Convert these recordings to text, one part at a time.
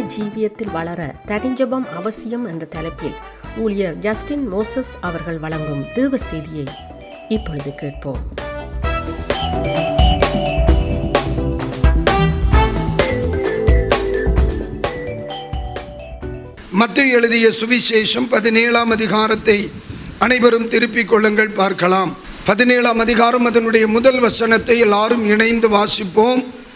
ஜீவியத்தில் வளர தனிஜபம் அவசியம் என்ற தலைப்பில் ஊழியர் ஜஸ்டின் மோசஸ் அவர்கள் வழங்கும் தேவ செய்தியை இப்பொழுது கேட்போம் மத்திய எழுதிய சுவிசேஷம் பதினேழாம் அதிகாரத்தை அனைவரும் திருப்பிக் கொள்ளுங்கள் பார்க்கலாம் பதினேழாம் அதிகாரம் அதனுடைய முதல் வசனத்தை எல்லாரும் இணைந்து வாசிப்போம்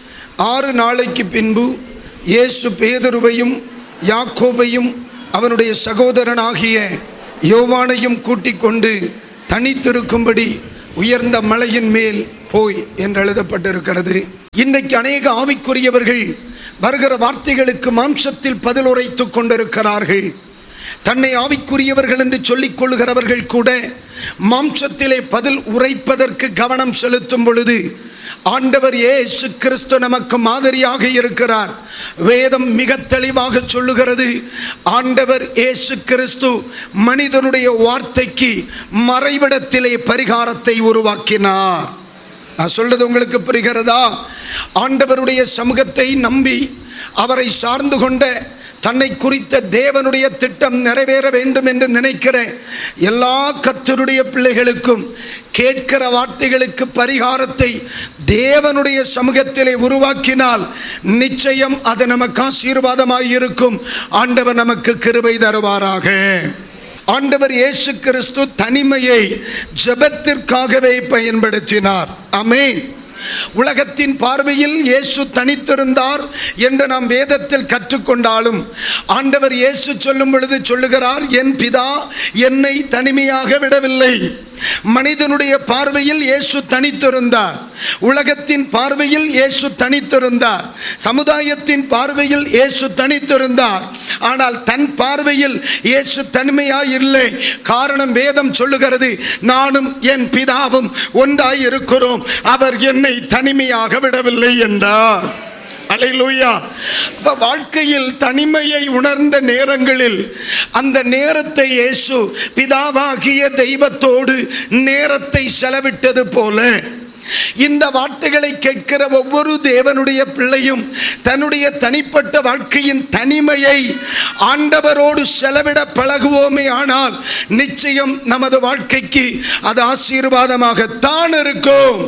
ஆறு நாளைக்கு பின்பு இயேசு பேதுருவையும் யாக்கோபையும் அவனுடைய சகோதரனாகிய யோவானையும் கூட்டிக் கொண்டு தனித்திருக்கும்படி உயர்ந்த மலையின் மேல் போய் என்று எழுதப்பட்டிருக்கிறது இன்றைக்கு அநேக ஆவிக்குரியவர்கள் வருகிற வார்த்தைகளுக்கு மாம்சத்தில் பதில் உரைத்துக் கொண்டிருக்கிறார்கள் தன்னை ஆவிக்குரியவர்கள் என்று சொல்லிக் கொள்கிறவர்கள் கூட மாம்சத்திலே பதில் உரைப்பதற்கு கவனம் செலுத்தும் பொழுது ஆண்டவர் இயேசு கிறிஸ்து நமக்கு மாதிரியாக இருக்கிறார் வேதம் மிக தெளிவாக சொல்லுகிறது ஆண்டவர் இயேசு கிறிஸ்து மனிதனுடைய வார்த்தைக்கு மறைவிடத்திலே பரிகாரத்தை உருவாக்கினார் நான் சொல்றது உங்களுக்கு புரிகிறதா ஆண்டவருடைய சமூகத்தை நம்பி அவரை சார்ந்து கொண்ட தன்னை குறித்த தேவனுடைய திட்டம் நிறைவேற வேண்டும் என்று நினைக்கிற எல்லா கத்தருடைய பிள்ளைகளுக்கும் கேட்கிற வார்த்தைகளுக்கு பரிகாரத்தை தேவனுடைய சமூகத்திலே உருவாக்கினால் நிச்சயம் அது நமக்கு ஆசீர்வாதமாய் இருக்கும் ஆண்டவர் நமக்கு கிருபை தருவாராக ஆண்டவர் இயேசு கிறிஸ்து தனிமையை ஜெபத்திற்காகவே பயன்படுத்தினார் அமேன் உலகத்தின் பார்வையில் இயேசு தனித்திருந்தார் என்று நாம் வேதத்தில் கற்றுக்கொண்டாலும் ஆண்டவர் இயேசு சொல்லும் பொழுது சொல்லுகிறார் என் பிதா என்னை தனிமையாக விடவில்லை மனிதனுடைய பார்வையில் இயேசு தனித்திருந்தார் உலகத்தின் பார்வையில் இயேசு தனித்திருந்தார் சமுதாயத்தின் பார்வையில் இயேசு தனித்திருந்தார் ஆனால் தன் பார்வையில் இயேசு தனிமையாய் இல்லை காரணம் வேதம் சொல்லுகிறது நானும் என் பிதாவும் ஒன்றாய் இருக்கிறோம் அவர் என்னை தனிமையாக விடவில்லை என்றார் அலையிலூயா அப்ப வாழ்க்கையில் தனிமையை உணர்ந்த நேரங்களில் அந்த நேரத்தை இயேசு பிதாவாகிய தெய்வத்தோடு நேரத்தை செலவிட்டது போல இந்த வார்த்தைகளை கேட்கிற ஒவ்வொரு தேவனுடைய பிள்ளையும் தன்னுடைய தனிப்பட்ட வாழ்க்கையின் தனிமையை ஆண்டவரோடு செலவிட பழகுவோமே ஆனால் நிச்சயம் நமது வாழ்க்கைக்கு அது ஆசீர்வாதமாகத்தான் இருக்கும்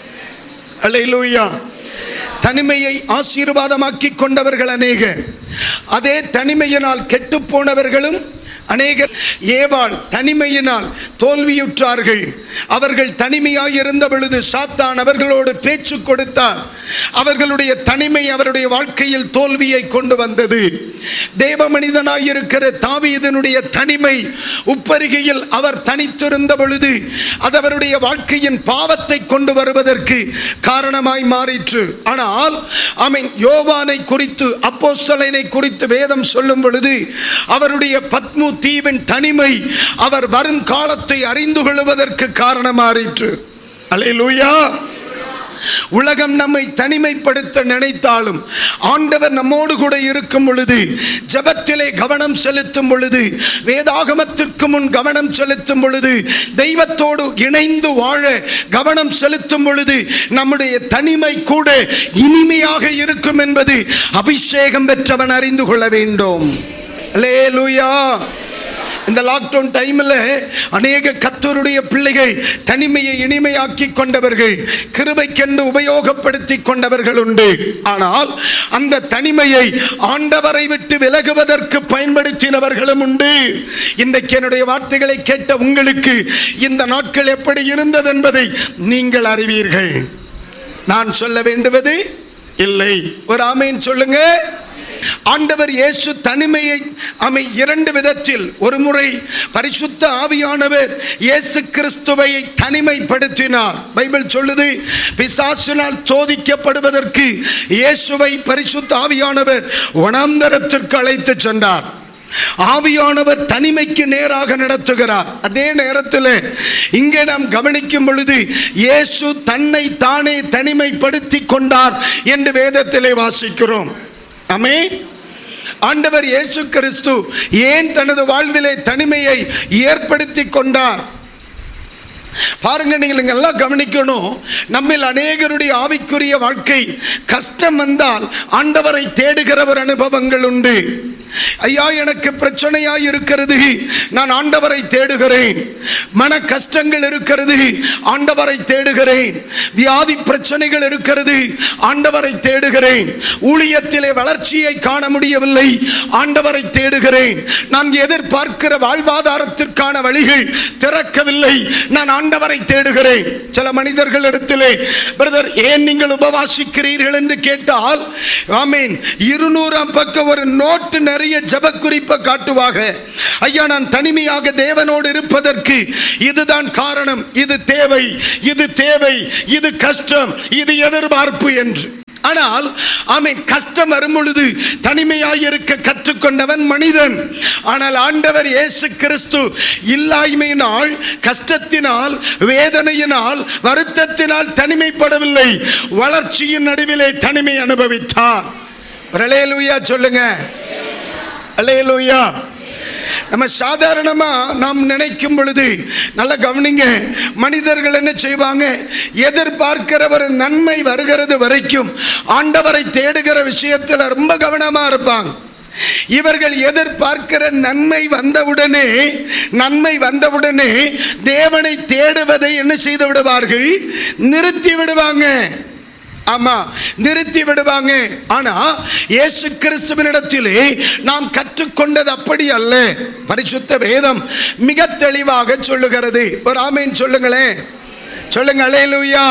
அலையிலூயா தனிமையை ஆசீர்வாதமாக்கி கொண்டவர்கள் அநேக அதே தனிமையினால் கெட்டு போனவர்களும் அநேகர் ஏவாள் தனிமையினால் தோல்வியுற்றார்கள் அவர்கள் தனிமையாய் இருந்த பொழுது சாத்தான் அவர்களோடு பேச்சு கொடுத்தார் அவர்களுடைய தனிமை அவருடைய வாழ்க்கையில் தோல்வியை கொண்டு வந்தது தேவ மனிதனாய் இருக்கிற தாவீதனுடைய தனிமை உப்பருகையில் அவர் தனித்திருந்த பொழுது அது அவருடைய வாழ்க்கையின் பாவத்தை கொண்டு வருவதற்கு காரணமாய் மாறிற்று ஆனால் ஆமீன் யோவானை குறித்து அப்போஸ்தலனை குறித்து வேதம் சொல்லும் பொழுது அவருடைய பத்மு தீவின் தனிமை அவர் வரும் காலத்தை அறிந்து கொள்வதற்கு காரணமாறிற்று அலையிலூயா உலகம் நம்மை தனிமைப்படுத்த நினைத்தாலும் ஆண்டவர் நம்மோடு கூட இருக்கும் பொழுது ஜபத்திலே கவனம் செலுத்தும் பொழுது வேதாகமத்திற்கு முன் கவனம் செலுத்தும் பொழுது தெய்வத்தோடு இணைந்து வாழ கவனம் செலுத்தும் பொழுது நம்முடைய தனிமை கூட இனிமையாக இருக்கும் என்பது அபிஷேகம் பெற்றவன் அறிந்து கொள்ள வேண்டும் அல்லேலூயா இந்த லாக்டவுன் டைமில் அநேக கத்தருடைய பிள்ளைகள் தனிமையை இனிமையாக்கி கொண்டவர்கள் கிருபைக்கென்று உபயோகப்படுத்தி கொண்டவர்கள் உண்டு ஆனால் அந்த தனிமையை ஆண்டவரை விட்டு விலகுவதற்கு பயன்படுத்தினவர்களும் உண்டு இன்றைக்கு என்னுடைய வார்த்தைகளை கேட்ட உங்களுக்கு இந்த நாட்கள் எப்படி இருந்தது என்பதை நீங்கள் அறிவீர்கள் நான் சொல்ல வேண்டுவது இல்லை ஒரு ஆமைன்னு சொல்லுங்க ஆண்டவர் இயேசு தனிமையை அமை இரண்டு விதத்தில் ஒரு முறை பரிசுத்த ஆவியானவர் இயேசு கிறிஸ்துவை தனிமைப்படுத்தினார் பைபிள் சொல்லுது பிசாசினால் சோதிக்கப்படுவதற்கு இயேசுவை பரிசுத்த ஆவியானவர் வனாந்தரத்திற்கு அழைத்து சென்றார் ஆவியானவர் தனிமைக்கு நேராக நடத்துகிறார் அதே நேரத்தில் இங்கே நாம் கவனிக்கும் பொழுது இயேசு தன்னை தானே தனிமைப்படுத்தி கொண்டார் என்று வேதத்திலே வாசிக்கிறோம் அமே ஆண்டவர் இயேசு கிறிஸ்து ஏன் தனது வாழ்விலே தனிமையை ஏற்படுத்தி கொண்டார் பாருங்க நீங்கள் எல்லாம் கவனிக்கணும் நம்மில் அநேகருடைய ஆவிக்குரிய வாழ்க்கை கஷ்டம் வந்தால் ஆண்டவரை தேடுகிற ஒரு அனுபவங்கள் உண்டு ஐயா எனக்கு பிரச்சனையாய் இருக்கிறது நான் ஆண்டவரை தேடுகிறேன் மன கஷ்டங்கள் இருக்கிறது ஆண்டவரை தேடுகிறேன் வியாதி பிரச்சனைகள் இருக்கிறது ஆண்டவரை தேடுகிறேன் ஊழியத்திலே வளர்ச்சியை காண முடியவில்லை ஆண்டவரை தேடுகிறேன் நான் எதிர்பார்க்கிற வாழ்வாதாரத்திற்கான வழிகள் திறக்கவில்லை நான் ஆண்டவரை தேடுகிறேன் சில மனிதர்களிடத்திலே பிரதர் ஏன் நீங்கள் உபவாசிக்கிறீர்கள் என்று கேட்டால் ஆமீன் இருநூறாம் பக்கம் ஒரு நோட்டு நிறைய ஜப குறிப்பை காட்டுவாங்க ஐயா நான் தனிமையாக தேவனோடு இருப்பதற்கு இதுதான் காரணம் இது தேவை இது தேவை இது கஷ்டம் இது எதிர்பார்ப்பு என்று ஆனால் ஆமென் கஷ்டம் வரும் பொழுது தனிமையாய் இருக்க கற்றுக்கொண்டவன் மனிதன் ஆனால் ஆண்டவர் இயேசு கிறிஸ்து இல்லாய்மையினால் கஷ்டத்தினால் வேதனையினால் வருத்தத்தினால் தனிமைப்படவில்லை வளர்ச்சியின் நடுவிலே தனிமை அனுபவித்தார் ஒரு அல்லேலூயா சொல்லுங்க அல்லேலூயா நம்ம சாதாரணமா நாம் நினைக்கும் பொழுது நல்லா கவனிங்க மனிதர்கள் என்ன செய்வாங்க எதிர்பார்க்கிற ஒரு நன்மை வருகிறது வரைக்கும் ஆண்டவரை தேடுகிற விஷயத்துல ரொம்ப கவனமா இருப்பாங்க இவர்கள் எதிர்பார்க்கிற நன்மை வந்தவுடனே நன்மை வந்தவுடனே தேவனை தேடுவதை என்ன செய்து விடுவார்கள் நிறுத்தி விடுவாங்க ஆமா நிறுத்தி விடுவாங்க ஆனா இயேசு கிறிஸ்துவனிடத்திலே நாம் கற்றுக்கொண்டது அப்படி அல்ல பரிசுத்த வேதம் மிக தெளிவாக சொல்லுகிறது ஒரு ஆமீன் சொல்லுங்களேன் சொல்லுங்க அலையலூயா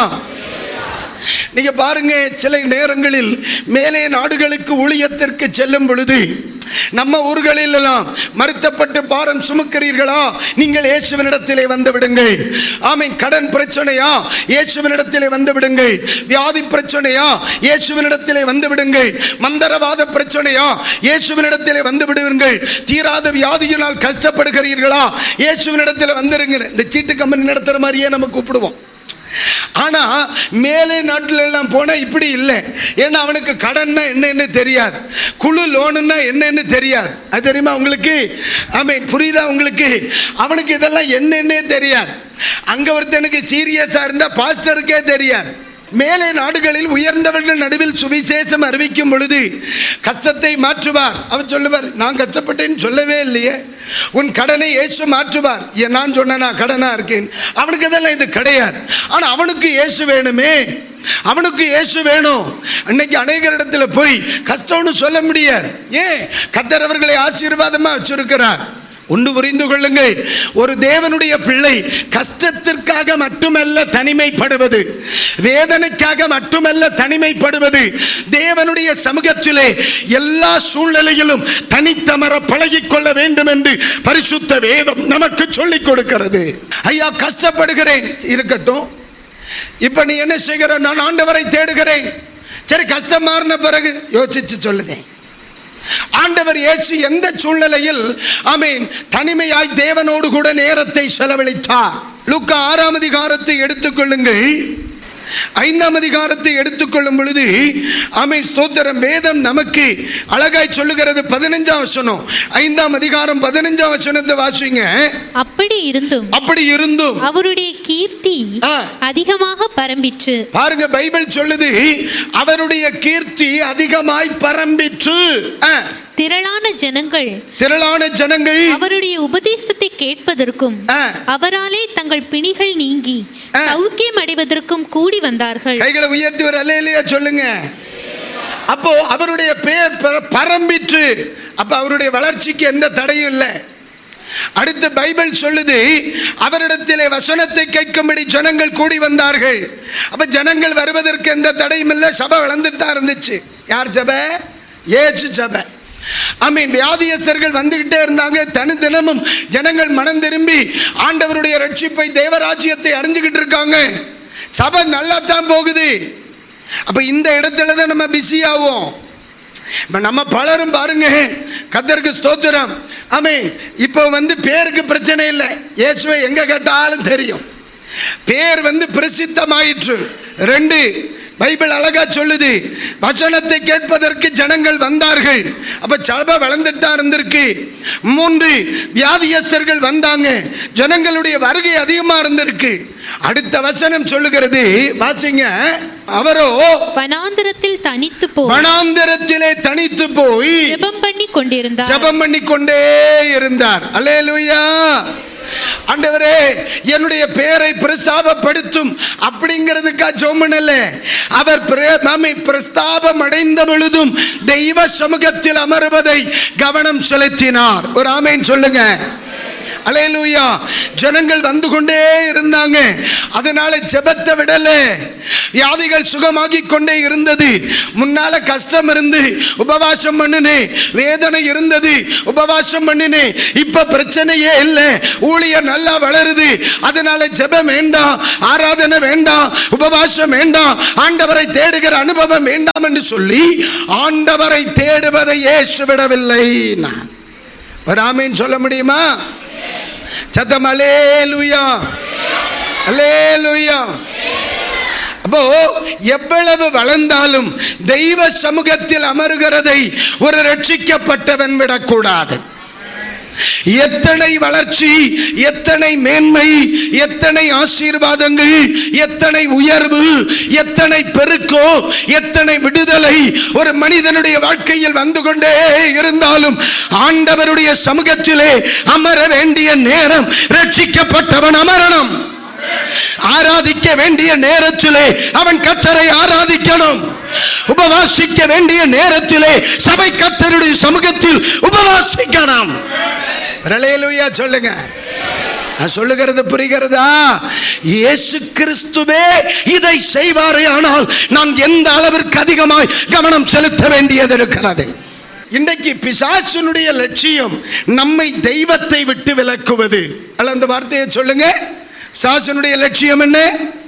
நீங்க பாருங்க சில நேரங்களில் மேலே நாடுகளுக்கு ஊழியத்திற்கு செல்லும் பொழுது நம்ம ஊர்களில் எல்லாம் மறுத்தப்பட்டு பாரம் சுமக்கிறீர்களா நீங்கள் இயேசுவனிடத்திலே வந்து விடுங்கள் ஆமீன் கடன் பிரச்சனையா இயேசுவனிடத்திலே வந்து விடுங்கள் வியாதி பிரச்சனையா இயேசுவனிடத்திலே வந்து விடுங்கள் மந்தரவாத பிரச்சனையா இயேசுவனிடத்திலே வந்து விடுவீர்கள் தீராத வியாதியினால் கஷ்டப்படுகிறீர்களா இயேசுவனிடத்திலே வந்துருங்க இந்த சீட்டு கம்பெனி நடத்துற மாதிரியே நம்ம கூப்பிடுவோம் ஆனா மேலே நாட்டில் எல்லாம் போனா இப்படி இல்லை ஏன்னா அவனுக்கு கடன்னா என்னன்னு தெரியாது குழு லோனுன்னா என்னன்னு தெரியாது அது தெரியுமா உங்களுக்கு ஆமே புரியுதா உங்களுக்கு அவனுக்கு இதெல்லாம் என்னன்னே தெரியாது அங்க ஒருத்தனுக்கு சீரியஸா இருந்தா பாஸ்டருக்கே தெரியாது மேலே நாடுகளில் உயர்ந்தவர்கள் நடுவில் சுவிசேஷம் அறிவிக்கும் பொழுது கஷ்டத்தை மாற்றுவார் அவர் சொல்லுவார் நான் கஷ்டப்பட்டேன்னு சொல்லவே இல்லையே உன் கடனை இயேசு மாற்றுவார் ஏன் நான் சொன்னேனா கடனா இருக்கேன் அவனுக்கு இதெல்லாம் இது கிடையாது ஆனா அவனுக்கு இயேசு வேணுமே அவனுக்கு இயேசு வேணும் அன்னைக்கு அநேகர் இடத்துல போய் கஷ்டம்னு சொல்ல முடியாது ஏன் கத்தர் அவர்களை ஆசீர்வாதமா வச்சிருக்கிறார் ஒன்று புரிந்து கொள்ளுங்கள் ஒரு தேவனுடைய பிள்ளை கஷ்டத்திற்காக மட்டுமல்ல தனிமைப்படுவது வேதனைக்காக மட்டுமல்ல தனிமைப்படுவது தேவனுடைய சமூகத்திலே எல்லா சூழ்நிலையிலும் தனித்தமர பழகிக் கொள்ள வேண்டும் என்று பரிசுத்த வேதம் நமக்கு சொல்லிக் கொடுக்கிறது ஐயா கஷ்டப்படுகிறேன் இருக்கட்டும் இப்ப நீ என்ன செய்கிற நான் ஆண்டவரை தேடுகிறேன் சரி கஷ்டம் மாறின பிறகு யோசிச்சு சொல்லுதேன் ஆண்டவர் இயேசு எந்த சூழ்நிலையில் ஆமீன் தனிமையாய் தேவனோடு கூட நேரத்தை செலவழித்தார் லுக்கா ஆறாம் அதிகாரத்தை எடுத்துக்கொள்ளுங்கள் ஐந்தாம் அதிகாரத்தை எடுத்துக்கொள்ளும் பொழுது ஆமீன் ஸ்தோத்திரம் வேதம் நமக்கு அழகாய் சொல்லுகிறது பதினஞ்சாம் வசனம் ஐந்தாம் அதிகாரம் பதினஞ்சாம் வசனத்தை வாசிங்க அப்படி இருந்தும் அப்படி இருந்தும் அவருடைய கீர்த்தி ஆ. அதிகமாக பரம்பிற்று பாருங்க பைபிள் சொல்லுது அவருடைய கீர்த்தி அதிகமாய் பரம்பிற்று ஆ, திரளான ஜனங்கள் திரளான ஜனங்கள் அவருடைய உபதேசத்தை கேட்பதற்கும் ஆ. அவராலே தங்கள் பிணிகள் நீங்கி ஆ. சௌக்கியம் அடைவதற்கும் கூடி வந்தார்கள் கைகளை உயர்த்தி ஒரு அல்லையா சொல்லுங்க அப்போ அவருடைய பெயர் பர- பரம்பிற்று அப்ப அவருடைய வளர்ச்சிக்கு எந்த தடையும் இல்லை அடுத்து பைபிள் சொல்லுது அவரிடத்திலே வசனத்தை கேட்கும்படி ஜனங்கள் கூடி வந்தார்கள் அப்ப ஜனங்கள் வருவதற்கு எந்த தடையும் இல்லை சபை வளர்ந்துட்டு தான் இருந்துச்சு யார் சபை ஏசு சபை ஆமீன் வியாதியஸ்தர்கள் வந்துகிட்டே இருந்தாங்க தனி தினமும் ஜனங்கள் மனம் திரும்பி ஆண்டவருடைய ரட்சிப்பை தேவராஜ்யத்தை அறிஞ்சுக்கிட்டு இருக்காங்க சபை நல்லா தான் போகுது அப்ப இந்த இடத்துல தான் நம்ம பிஸி ஆகும் இப்ப நம்ம பலரும் பாருங்க கத்தருக்கு ஸ்தோத்திரம் ஆமென் இப்போ வந்து பேருக்கு பிரச்சனை இல்லை இயேசுவை எங்க கேட்டாலும் தெரியும் பேர் வந்து பிரசித்தமாயிற்று ரெண்டு பைபிள் அழகா சொல்லுது வசனத்தை கேட்பதற்கு ஜனங்கள் வந்தார்கள் அப்ப சபை வளர்ந்துட்டா இருந்திருக்கு மூன்று வியாதியஸ்தர்கள் வந்தாங்க ஜனங்களுடைய வருகை அதிகமா இருந்திருக்கு அடுத்த வசனம் சொல்லுகிறது வாசிங்க அவரோ வனாந்திரத்தில் தனித்து போய் வனாந்தரத்திலே தனித்து போய் ஜெபம் பண்ணி கொண்டிருந்தார் ஜெபம் பண்ணி கொண்டே இருந்தார் அல்லேலூயா ஆண்டவரே என்னுடைய பெயரை பிரஸ்தாபப்படுத்தும் அப்படிங்கிறதுக்கா ஜோமனல்ல அவர் பிர- நம்மை பிரஸ்தாபம் அடைந்த பொழுதும் தெய்வ சமூகத்தில் அமர்வதை கவனம் செலுத்தினார் ஒரு ஆமேன் சொல்லுங்க அலேலூயா ஜனங்கள் வந்து கொண்டே இருந்தாங்க அதனால ஜெபத்தை விடல வியாதிகள் சுகமாகி கொண்டே இருந்தது முன்னால கஷ்டம் இருந்து உபவாசம் பண்ணினே வேதனை இருந்தது உபவாசம் பண்ணினே இப்ப பிரச்சனையே இல்லை ஊழியர் நல்லா வளருது அதனால ஜெபம் வேண்டாம் ஆராதனை வேண்டாம் உபவாசம் வேண்டாம் ஆண்டவரை தேடுகிற அனுபவம் வேண்டாம் என்று சொல்லி ஆண்டவரை தேடுவதை ஏசு விடவில்லை நான் ஒரு ஆமீன் சொல்ல முடியுமா சத்தம் அலேலுயா அலேலுயா அப்போ எவ்வளவு வளர்ந்தாலும் தெய்வ சமூகத்தில் அமருகிறதை ஒரு ரட்சிக்கப்பட்டவன் விடக்கூடாது எத்தனை வளர்ச்சி எத்தனை மேன்மை எத்தனை ஆசீர்வாதங்கள் எத்தனை உயர்வு எத்தனை பெருக்கோ எத்தனை விடுதலை ஒரு மனிதனுடைய வாழ்க்கையில் வந்து கொண்டே இருந்தாலும் ஆண்டவருடைய சமூகத்திலே அமர வேண்டிய நேரம் ரட்சிக்கப்பட்டவன் அமரணும் ஆராதிக்க வேண்டிய நேரத்திலே அவன் கத்தரை ஆராதிக்கணும் உபவாசிக்க வேண்டிய நேரத்திலே சபை கத்தருடைய சமூகத்தில் உபவாசிக்கணும் பிரலேலுயா சொல்லுங்க நான் சொல்லுகிறது புரிகிறதா இயேசு கிறிஸ்துவே இதை செய்வாரே ஆனால் நான் எந்த அளவிற்கு அதிகமாய் கவனம் செலுத்த வேண்டியது இருக்கிறது இன்றைக்கு பிசாசுனுடைய லட்சியம் நம்மை தெய்வத்தை விட்டு விலக்குவது அல்ல அந்த வார்த்தையை சொல்லுங்க பிசாசுனுடைய லட்சியம் என்ன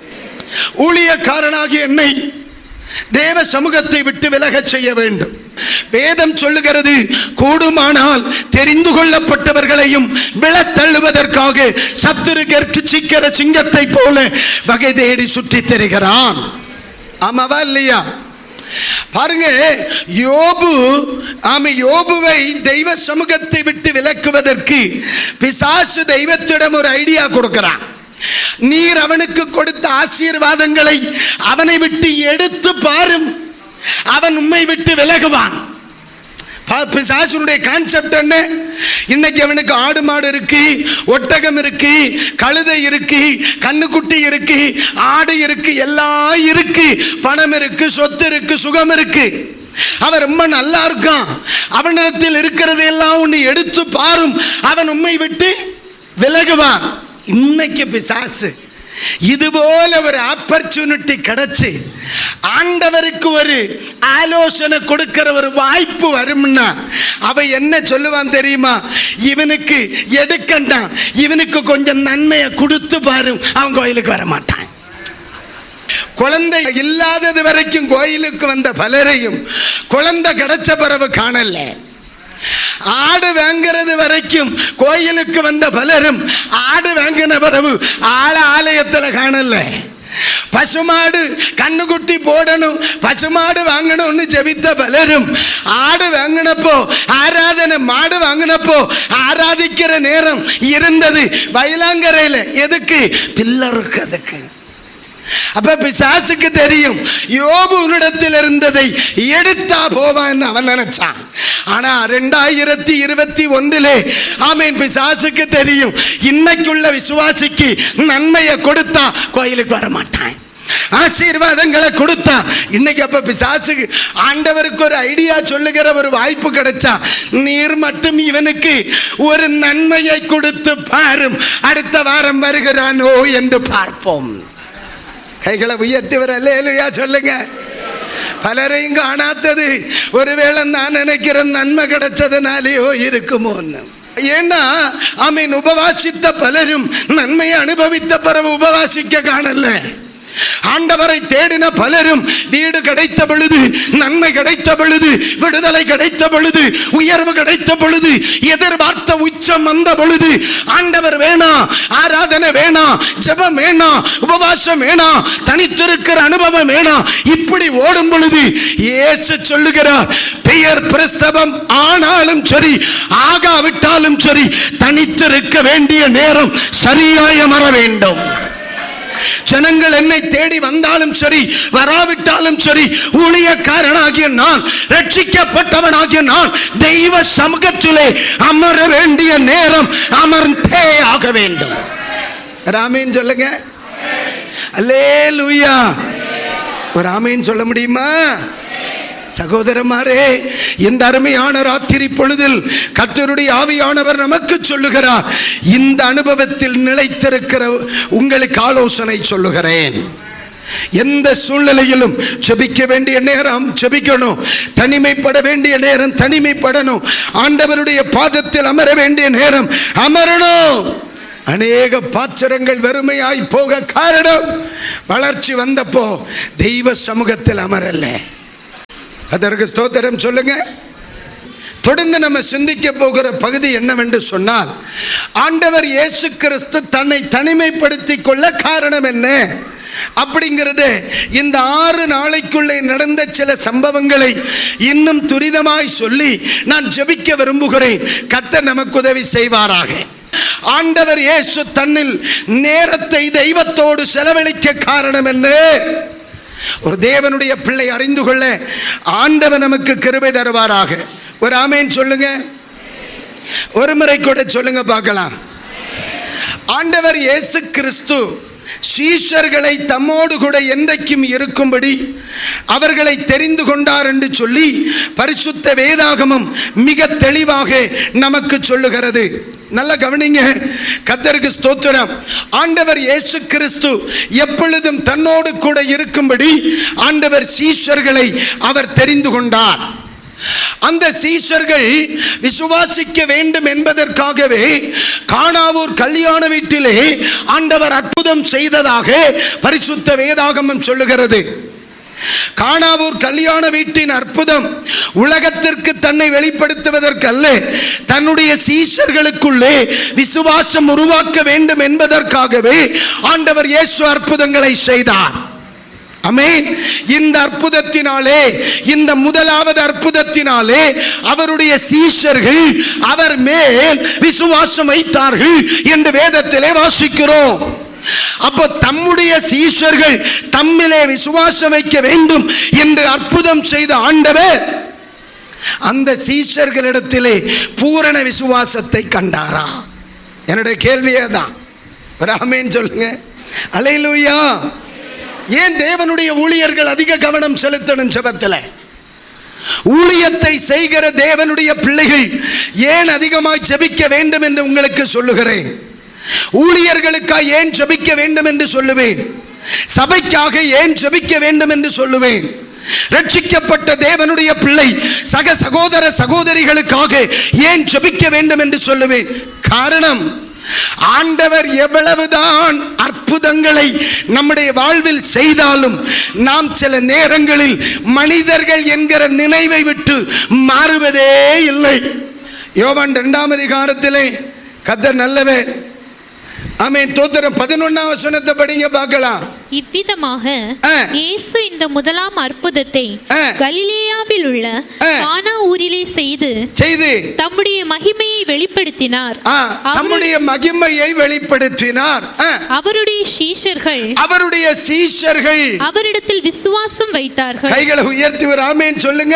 ஊழியக்காரனாகிய என்னை தேவ சமூகத்தை விட்டு விலகச் செய்ய வேண்டும் வேதம் சொல்லுகிறது கூடுமானால் தெரிந்து கொள்ளப்பட்டவர்களையும் விழத்தள்ளுவதற்காக சத்துரு கற்கிச்சிக்கிற சிங்கத்தை போல வகை தேடி சுற்றித் திரிகிறான் ஆமாவா இல்லையா பாருங்க யோபு ஆமை யோபுவை தெய்வ சமூகத்தை விட்டு விலக்குவதற்கு பிசாசு தெய்வத்திடம் ஒரு ஐடியா கொடுக்கிறான் நீர் அவனுக்கு கொடுத்த ஆசீர்வாதங்களை அவனை விட்டு எடுத்து பாரும் அவன் உண்மை விட்டு விலகுவான் பா- பிசாசுனுடைய கான்செப்ட் என்ன இன்னைக்கு அவனுக்கு ஆடு மாடு இருக்கு ஒட்டகம் இருக்கு கழுதை இருக்கு கண்ணுக்குட்டி இருக்கு ஆடு இருக்கு எல்லாம் இருக்கு பணம் இருக்கு சொத்து இருக்கு சுகம் இருக்கு அவன் ரொம்ப நல்லா இருக்கான் அவனிடத்தில் இருக்கிறதையெல்லாம் ஒன்று எடுத்து பாரும் அவன் உண்மை விட்டு விலகுவான் இன்னைக்கு பிசாசு இது போல ஒரு ஆப்பர்ச்சுனிட்டி கிடைச்சு ஆண்டவருக்கு ஒரு ஆலோசனை கொடுக்கிற ஒரு வாய்ப்பு வரும்னா அவ என்ன சொல்லுவான் தெரியுமா இவனுக்கு எடுக்கண்டாம் இவனுக்கு கொஞ்சம் நன்மையை கொடுத்து பாரு அவன் கோயிலுக்கு வர மாட்டான் குழந்தை இல்லாதது வரைக்கும் கோயிலுக்கு வந்த பலரையும் குழந்தை கிடைச்ச பிறகு காணல ஆடு வாங்கிறது வரைக்கும் கோயிலுக்கு வந்த பலரும் ஆடு வாங்கின பிறகு ஆள ஆலயத்தில் காணல பசுமாடு கண்ணுக்குட்டி போடணும் பசுமாடு வாங்கணும்னு ஜெபித்த பலரும் ஆடு வாங்கினப்போ ஆராதனை மாடு வாங்கினப்போ ஆராதிக்கிற நேரம் இருந்தது வயலாங்கரையில் எதுக்கு பில்லருக்கு அதுக்கு அப்ப பிசாசுக்கு தெரியும் யோபு உன்னிடத்தில் இருந்ததை எடுத்தா போவான்னு அவன் நினைச்சான் ஆனா ரெண்டாயிரத்தி இருபத்தி ஒன்றிலே ஆமீன் பிசாசுக்கு தெரியும் இன்னைக்குள்ள விசுவாசிக்கு நன்மையை கொடுத்தா கோயிலுக்கு வர மாட்டான் ஆசீர்வாதங்களை கொடுத்தா இன்னைக்கு அப்ப பிசாசுக்கு ஆண்டவருக்கு ஒரு ஐடியா சொல்லுகிற ஒரு வாய்ப்பு கிடைச்சா நீர் மட்டும் இவனுக்கு ஒரு நன்மையை கொடுத்து பாரும் அடுத்த வாரம் வருகிறானோ என்று பார்ப்போம் கைகளை உயர்த்தி வர லேலுயா சொல்லுங்க பலரையும் காணாத்தது ஒருவேளை நான் நினைக்கிறேன் நன்மை கிடைச்சதுனாலேயோ இருக்குமோன்னு ஏன்னா ஆமீன் உபவாசித்த பலரும் நன்மையை அனுபவித்த பிறகு உபவாசிக்க காணல ஆண்டவரை தேடின பலரும் வீடு கிடைத்த பொழுது நன்மை கிடைத்த பொழுது விடுதலை கிடைத்த பொழுது உயர்வு கிடைத்த பொழுது எதிர்பார்த்த உச்ச கஷ்டம் வந்த பொழுது ஆண்டவர் வேணாம் ஆராதனை வேணாம் ஜெபம் வேணாம் உபவாசம் வேணாம் தனித்திருக்கிற அனுபவம் வேணாம் இப்படி ஓடும் பொழுது இயேசு சொல்லுகிறார் பெயர் பிரஸ்தவம் ஆனாலும் சரி ஆகாவிட்டாலும் சரி தனித்திருக்க வேண்டிய நேரம் சரியாய் அமர வேண்டும் ஜனங்கள் என்னை தேடி வந்தாலும் சரி வராவிட்டாலும் சரி ஊழியக்காரனாகிய நான் ரட்சிக்கப்பட்டவனாகிய நான் தெய்வ சமூகத்திலே அமர வேண்டிய நேரம் அமர்ந்தே ஆக வேண்டும் ராமேன் சொல்லுங்க அல்லே லூயா ஒரு ஆமேன் சொல்ல முடியுமா சகோதரமாரே இந்த அருமையான ராத்திரி பொழுதில் கர்த்தருடைய ஆவியானவர் நமக்கு சொல்லுகிறார் இந்த அனுபவத்தில் நிலைத்திருக்கிற உங்களுக்கு ஆலோசனை சொல்லுகிறேன் எந்த சூழ்நிலையிலும் ஜெபிக்க வேண்டிய நேரம் ஜெபிக்கணும் தனிமைப்பட வேண்டிய நேரம் தனிமைப்படணும் ஆண்டவருடைய பாதத்தில் அமர வேண்டிய நேரம் அமரணும் அநேக பாத்திரங்கள் வெறுமையாய் போக காரணம் வளர்ச்சி வந்தப்போ தெய்வ சமூகத்தில் அமரல்ல அதற்கு ஸ்தோத்திரம் சொல்லுங்க தொடர்ந்து நம்ம சிந்திக்க போகிற பகுதி என்னவென்று சொன்னால் ஆண்டவர் இயேசு கிறிஸ்து தன்னை தனிமைப்படுத்தி கொள்ள காரணம் என்ன அப்படிங்கிறது இந்த ஆறு நாளைக்குள்ளே நடந்த சில சம்பவங்களை இன்னும் துரிதமாய் சொல்லி நான் ஜெபிக்க விரும்புகிறேன் கர்த்தர் நமக்கு உதவி செய்வாராக ஆண்டவர் இயேசு தன்னில் நேரத்தை தெய்வத்தோடு செலவழிக்க காரணம் என்ன ஒரு தேவனுடைய பிள்ளை அறிந்து கொள்ள ஆண்டவர் நமக்கு கிருபை தருவாராக ஒரு ஆமேன் சொல்லுங்க ஒரு முறை கூட சொல்லுங்க பார்க்கலாம் ஆண்டவர் இயேசு கிறிஸ்து சீஷர்களை தம்மோடு கூட என்றைக்கும் இருக்கும்படி அவர்களை தெரிந்து கொண்டார் என்று சொல்லி பரிசுத்த வேதாகமம் மிக தெளிவாக நமக்கு சொல்லுகிறது நல்ல கவனிங்க கத்தருக்கு ஸ்தோத்திரம் ஆண்டவர் இயேசு கிறிஸ்து எப்பொழுதும் தன்னோடு கூட இருக்கும்படி ஆண்டவர் சீஷர்களை அவர் தெரிந்து கொண்டார் அந்த சீஷர்கள் விசுவாசிக்க வேண்டும் என்பதற்காகவே காணாவூர் கல்யாண வீட்டிலே ஆண்டவர் அற்புதம் செய்ததாக பரிசுத்த வேதாகமம் சொல்லுகிறது காணாவூர் கல்யாண வீட்டின் அற்புதம் உலகத்திற்கு தன்னை வெளிப்படுத்துவதற்கல்ல தன்னுடைய சீஷர்களுக்குள்ளே விசுவாசம் உருவாக்க வேண்டும் என்பதற்காகவே ஆண்டவர் இயேசு அற்புதங்களை செய்தார் அமேன் இந்த அற்புதத்தினாலே இந்த முதலாவது அற்புதத்தினாலே அவருடைய சீஷர்கள் அவர் மேல் விசுவாசம் வைத்தார்கள் என்று வேதத்திலே வாசிக்கிறோம் அப்போ தம்முடைய சீஷர்கள் தம்மிலே விசுவாசம் வைக்க வேண்டும் என்று அற்புதம் செய்த ஆண்டவர் அந்த சீஷர்களிடத்திலே பூரண விசுவாசத்தை கண்டாரா என்னுடைய கேள்வியே தான் ராமேன் சொல்லுங்க அலையிலுயா ஏன் தேவனுடைய ஊழியர்கள் அதிக கவனம் செலுத்தணும் ஜெபத்தில் ஊழியத்தை செய்கிற தேவனுடைய பிள்ளைகள் ஏன் அதிகமாய் ஜெபிக்க வேண்டும் என்று உங்களுக்கு சொல்லுகிறேன் ஊழியர்களுக்காக ஏன் ஜெபிக்க வேண்டும் என்று சொல்லுவேன் சபைக்காக ஏன் ஜெபிக்க வேண்டும் என்று சொல்லுவேன் ரட்சிக்கப்பட்ட தேவனுடைய பிள்ளை சக சகோதர சகோதரிகளுக்காக ஏன் ஜெபிக்க வேண்டும் என்று சொல்லுவேன் காரணம் ஆண்டவர் எவ்வளவுதான் அற்புதங்களை நம்முடைய வாழ்வில் செய்தாலும் நாம் சில நேரங்களில் மனிதர்கள் என்கிற நினைவை விட்டு மாறுவதே இல்லை யோவான் இரண்டாம் அதிகாரத்திலே கத்தர் நல்லவர் ஆமென் தோத்திரம் பதினொன்னாம் வசனத்தை படிங்க பார்க்கலாம் இவ்விதமாக ஆ. இயேசு இந்த முதலாம் அற்புதத்தை ஆ. கலிலேயாவில் உள்ள ஆ. கானா ஊரிலே செய்து செய்து தம்முடைய மகிமையை வெளிப்படுத்தினார் ஆ, அவரு- தம்முடைய மகிமையை வெளிப்படுத்தினார் ஆ, அவருடைய சீஷர்கள் அவருடைய சீஷர்கள் அவரிடத்தில் விசுவாசம் வைத்தார்கள் கைகளை உயர்த்தி ஒரு ஆமேன்னு சொல்லுங்க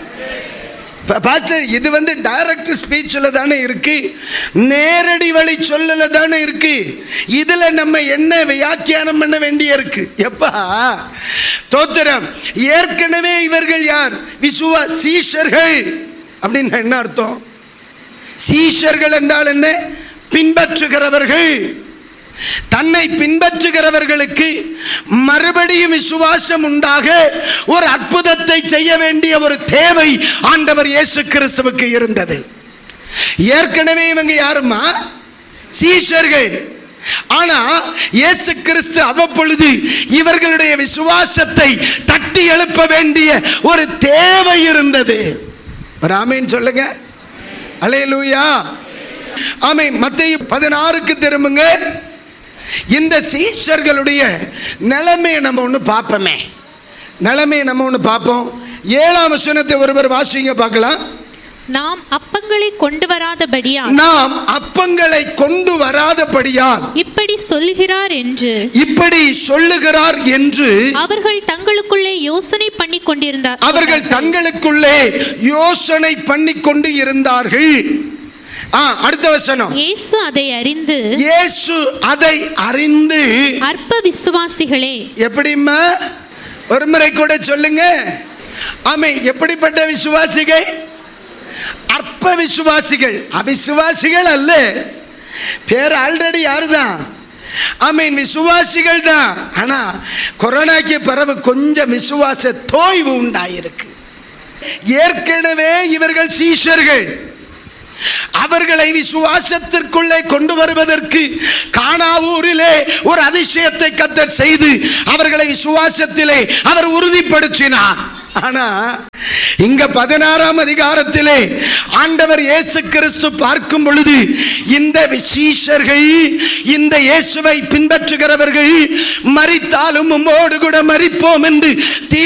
பா- பாஸ்டர் இது வந்து டைரக்ட் ஸ்பீச்சில் தானே இருக்கு நேரடி வழி சொல்லல தானே இருக்கு இதுல நம்ம என்ன வியாக்கியானம் பண்ண வேண்டிய இருக்கு எப்பா தோத்திரம் ஏற்கனவே இவர்கள் யார் விசுவா சீஷர்கள் அப்படின்னு என்ன அர்த்தம் சீஷர்கள் என்றால் என்ன பின்பற்றுகிறவர்கள் தன்னை பின்பற்றுகிறவர்களுக்கு மறுபடியும் விசுவாசம் உண்டாக ஒரு அற்புதத்தை செய்ய வேண்டிய ஒரு தேவை ஆண்டவர் இயேசு கிறிஸ்துவுக்கு இருந்தது ஏற்கனவே இவங்க யாருமா சீஷர்கள் ஆனா இயேசு கிறிஸ்து அவ்வப்பொழுது இவர்களுடைய விசுவாசத்தை தட்டி எழுப்ப வேண்டிய ஒரு தேவை இருந்தது ராமேன் சொல்லுங்க அலையலூயா ஆமை மத்திய பதினாறுக்கு திரும்புங்க இந்த சீஷர்களுடைய நிலைமையை நம்ம ஒன்று பார்ப்போமே நிலைமையை நம்ம ஒன்று பார்ப்போம் ஏழாம் வசனத்தை ஒருவர் வாசிங்க பார்க்கலாம் நாம் அப்பங்களை கொண்டு வராதபடியால் நாம் அப்பங்களை கொண்டு வராதபடியால் இப்படி சொல்கிறார் என்று இப்படி சொல்லுகிறார் என்று அவர்கள் தங்களுக்குள்ளே யோசனை பண்ணி கொண்டிருந்தார் அவர்கள் தங்களுக்குள்ளே யோசனை பண்ணி கொண்டு இருந்தார்கள் ஆ, அடுத்த வசனம் இயேசு அதை அறிந்து இயேசு அதை அறிந்து அற்ப விசுவாசிகளே எப்படிம்மா ஒரு முறை கூட சொல்லுங்க ஆமை எப்படிப்பட்ட விசுவாசிகள் அற்ப விசுவாசிகள் அவிசுவாசிகள் அல்ல பேர் ஆல்ரெடி யாருதான் ஆமீன் விசுவாசிகள் தான் ஆனா கொரோனாக்கு பிறகு கொஞ்சம் விசுவாச தோய்வு உண்டாயிருக்கு ஏற்கனவே இவர்கள் சீஷர்கள் அவர்களை விசுவாசத்திற்குள்ளே கொண்டு வருவதற்கு கானாவூரிலே ஒரு அதிசயத்தை கத்தர் செய்து அவர்களை விசுவாசத்திலே அவர் உறுதிப்படுத்தினார் ஆனா இங்க பதினாறாம் அதிகாரத்திலே ஆண்டவர் இயேசு கிறிஸ்து பார்க்கும் பொழுது இந்த விசீஷர்கள் இந்த இயேசுவை பின்பற்றுகிறவர்கள் மரித்தாலும் உம்மோடு கூட மரிப்போம் என்று